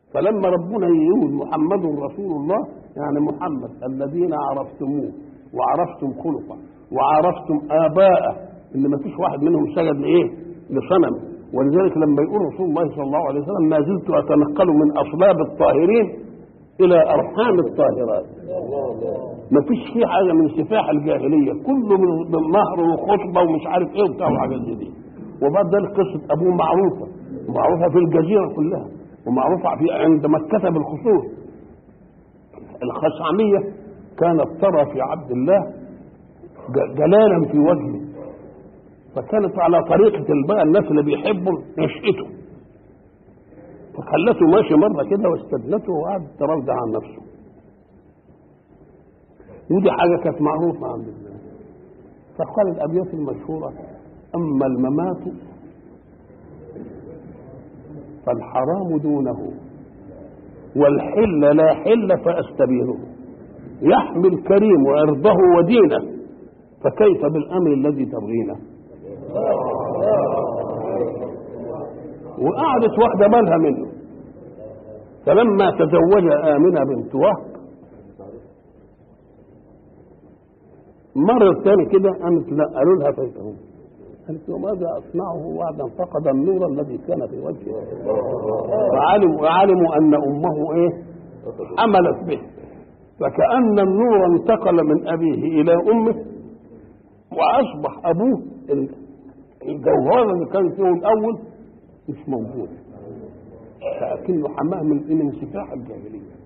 فلما ربنا يقول محمد رسول الله يعني محمد الذين عرفتموه وعرفتم خلقه وعرفتم آباءه اللي ما فيش واحد منهم سجد لإيه؟ لصنم ولذلك لما يقول رسول الله صلى الله عليه وسلم ما زلت أتنقل من أصلاب الطاهرين إلى أرحام الطاهرات ما فيش فيه حاجة من سفاح الجاهلية كله من من مهر وخطبة ومش عارف إيه وبتاع وحاجات زي دي وبعد ذلك قصة أبوه معروفة ومعروفة في الجزيرة كلها ومعروفة في عند مكة بالخصوص الخشعمية كانت ترى في عبد الله ج- جلالا في وجهه فكانت على طريقة بقى الناس اللي بيحبوا نشأته فخلته ماشي مرة كده واستدنته وقعد تراودع عن نفسه ودي حاجة كانت معروفة عند الناس فقال الأبيات المشهورة أما الممات فالحرام دونه والحل لا حل فأستبينه يحمي الكريم عرضه ودينه فكيف بالأمر الذي تبغينه وقعدت واحدة بالها منه فلما تزوج آمنة بنت وهب مرة تاني كده قامت لا قالوا لها فيتهم قالت له ماذا أصنعه بعد أن فقد النور الذي كان في وجهه وعلموا وعلموا أن أمه إيه حملت به فكأن النور انتقل من أبيه إلى أمه وأصبح أبوه الجوهرة اللي كان فيه الأول مش موجود لكنه حماه من من سفاح الجاهلية